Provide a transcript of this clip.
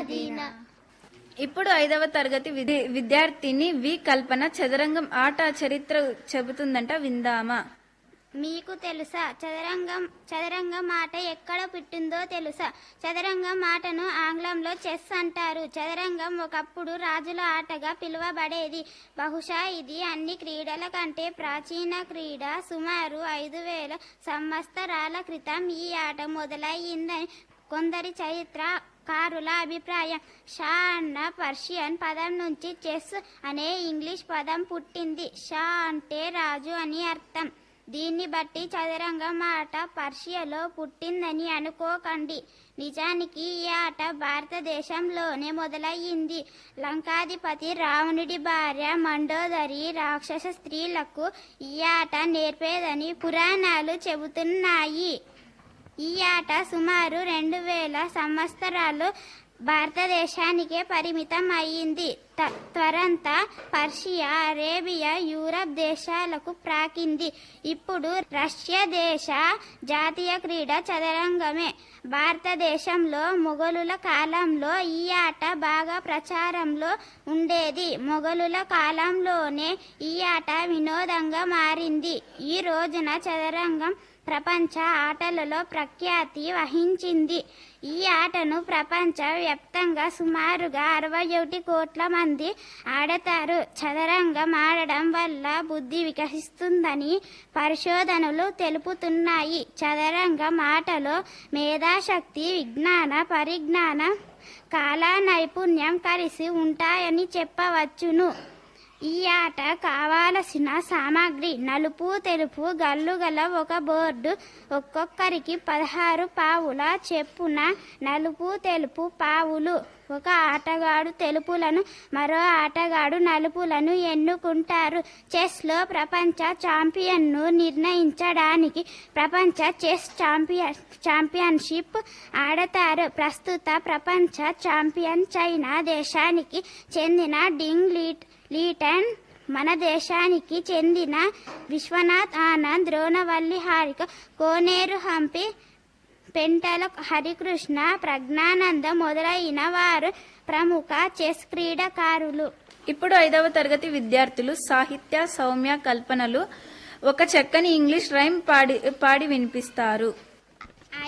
మదీనా ఇప్పుడు ఐదవ తరగతి విద్య- విద్యార్థిని వి కల్పన చదరంగం ఆట చరిత్ర చెబుతుందంట విందామా మీకు తెలుసా చదరంగం చదరంగం ఆట ఎక్కడ పుట్టిందో తెలుసా చదరంగం ఆటను ఆంగ్లంలో చెస్ అంటారు చదరంగం ఒకప్పుడు రాజుల ఆటగా పిలువబడేది బహుశా ఇది అన్ని క్రీడల కంటే ప్రాచీన క్రీడ సుమారు ఐదు వేల సంవత్సరాల క్రితం ఈ ఆట మొదలయ్యిందని కొందరి చరిత్ర కారుల అభిప్రాయం షా అన్న పర్షియన్ పదం నుంచి చెస్ అనే ఇంగ్లీష్ పదం పుట్టింది షా అంటే రాజు అని అర్థం దీన్ని బట్టి చదరంగం ఆట పర్షియాలో పుట్టిందని అనుకోకండి నిజానికి ఈ ఆట భారతదేశంలోనే మొదలయ్యింది లంకాధిపతి రావణుడి భార్య మండోదరి రాక్షస స్త్రీలకు ఈ ఆట నేర్పేదని పురాణాలు చెబుతున్నాయి ఈ ఆట సుమారు రెండు వేల సంవత్సరాలు భారతదేశానికే పరిమితం అయ్యింది త- త్వరంతా పర్షియా అరేబియా యూరప్ దేశాలకు ప్రాకింది ఇప్పుడు రష్యా దేశ జాతీయ క్రీడ చదరంగమే భారతదేశంలో మొఘలుల కాలంలో ఈ ఆట బాగా ప్రచారంలో ఉండేది మొఘలుల కాలంలోనే ఈ ఆట వినోదంగా మారింది ఈ రోజున చదరంగం ప్రపంచ ఆటలలో ప్రఖ్యాతి వహించింది ఈ ఆటను ప్రపంచ వ్యాప్తంగా సుమారుగా అరవై ఒకటి కోట్ల మంది ఆడతారు చదరంగం ఆడడం వల్ల బుద్ధి వికసిస్తుందని పరిశోధనలు తెలుపుతున్నాయి చదరంగం ఆటలో మేధాశక్తి విజ్ఞాన పరిజ్ఞానం కళా నైపుణ్యం కలిసి ఉంటాయని చెప్పవచ్చును ఈ ఆట కావాల్సిన సామాగ్రి నలుపు తెలుపు గల్లు గల ఒక బోర్డు ఒక్కొక్కరికి పదహారు పావుల చెప్పున నలుపు తెలుపు పావులు ఒక ఆటగాడు తెలుపులను మరో ఆటగాడు నలుపులను ఎన్నుకుంటారు చెస్లో ప్రపంచ ఛాంపియన్ను నిర్ణయించడానికి ప్రపంచ చెస్ ఛాంపియన్ ఛాంపియన్షిప్ ఆడతారు ప్రస్తుత ప్రపంచ ఛాంపియన్ చైనా దేశానికి చెందిన డింగ్ లీట్ లీటన్ మన దేశానికి చెందిన విశ్వనాథ్ ఆనంద్ ద్రోణవల్లి హారిక కోనేరు హంపి పెంటల హరికృష్ణ ప్రజ్ఞానంద మొదలైన వారు ప్రముఖ చెస్ క్రీడాకారులు ఇప్పుడు ఐదవ తరగతి విద్యార్థులు సాహిత్య సౌమ్య కల్పనలు ఒక చక్కని ఇంగ్లీష్ రైమ్ పాడి పాడి వినిపిస్తారు